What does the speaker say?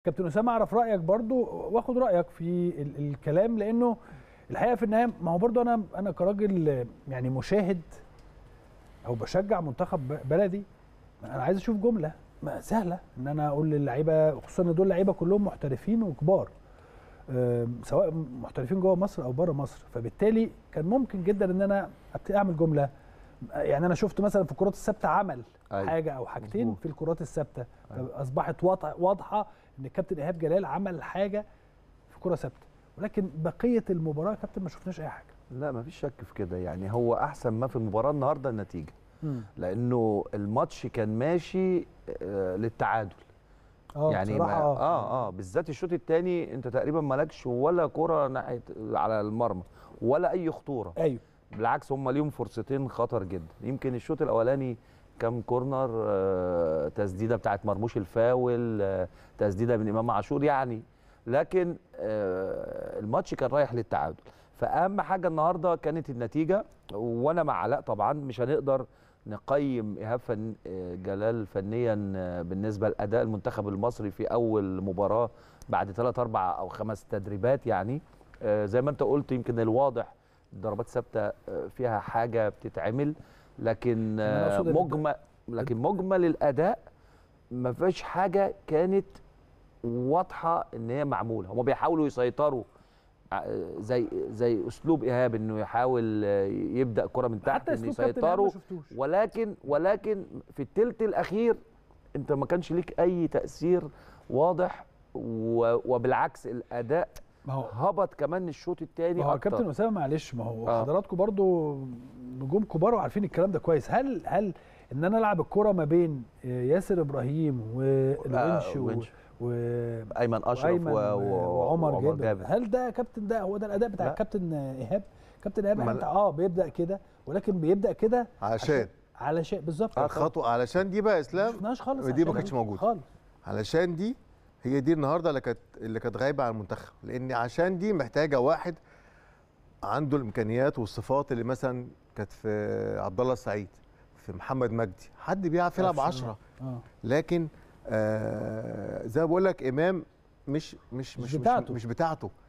كابتن اسامه اعرف رايك برضو واخد رايك في ال الكلام لانه الحقيقه في النهايه ما هو برضو انا انا كراجل يعني مشاهد او بشجع منتخب بلدي انا عايز اشوف جمله ما سهله ان انا اقول للعيبه خصوصا ان دول لعيبه كلهم محترفين وكبار أم، سواء محترفين جوه مصر او بره مصر فبالتالي كان ممكن جدا ان انا ابتدي اعمل جمله يعني انا شفت مثلا في الكرات الثابته عمل أيوة. حاجه او حاجتين مظبوط. في الكرات الثابته أيوة. اصبحت واضحه واضحه ان الكابتن ايهاب جلال عمل حاجه في كره ثابته ولكن بقيه المباراه يا كابتن ما شفناش اي حاجه لا مفيش شك في كده يعني هو احسن ما في المباراه النهارده النتيجه لانه الماتش كان ماشي آه، للتعادل اه يعني ما بصراحة اه اه بالذات الشوط الثاني انت تقريبا مالكش ولا كره ناحيه على المرمى ولا اي خطوره ايوه بالعكس هم ليهم فرصتين خطر جدا يمكن الشوط الاولاني كام كورنر آه، تسديده بتاعت مرموش الفاول آه، تسديده من امام عاشور يعني لكن آه، الماتش كان رايح للتعادل فاهم حاجه النهارده كانت النتيجه وانا مع علاء طبعا مش هنقدر نقيم ايهاب فن آه، جلال فنيا آه، بالنسبه لاداء المنتخب المصري في اول مباراه بعد ثلاث اربع او خمس تدريبات يعني آه، زي ما انت قلت يمكن الواضح الضربات ثابته آه، فيها حاجه بتتعمل لكن أنا آه، أقصد إن- مجمل لكن مجمل الاداء ما فيش حاجه كانت واضحه ان هي معموله هم بيحاولوا يسيطروا ع- زي زي اسلوب ايهاب انه يحاول آه، يبدا كره من تحت حتى انه اسلوب كابتن إيهاب ما يسيطروا شفتوش ولكن ولكن في الثلث الاخير انت ما كانش ليك اي تاثير واضح و- وبالعكس الاداء ما هو هبط كمان الشوط الثاني ما هو اكتر كابتن اسامه معلش ما هو آه. حضراتكم برضو نجوم كبار وعارفين الكلام ده كويس هل هل ان انا العب الكره ما بين آه، ياسر ابراهيم والونش آه، و- ونش. و ايمن اشرف وايمن و... و... وعمر جابر هل ده يا كابتن ده هو ده الاداء بتاع لا. الكابتن ايهاب كابتن ايهاب ما انت لا. اه بيبدا كده ولكن بيبدا كده عشان علشان بالظبط الخطوه علشان دي بقى ما اسلام شفناش خالص دي ما عشان كانتش موجودة. خالص علشان دي هي دي النهارده اللي كانت اللي كانت غايبه عن المنتخب لان عشان دي محتاجه واحد عنده الامكانيات والصفات اللي مثلا كانت في عبد الله السعيد في محمد مجدي حد بيعرف يلعب 10 اه لكن آه زي ما بقول لك امام مش مش مش مش بتاعته. مش, مش بتاعته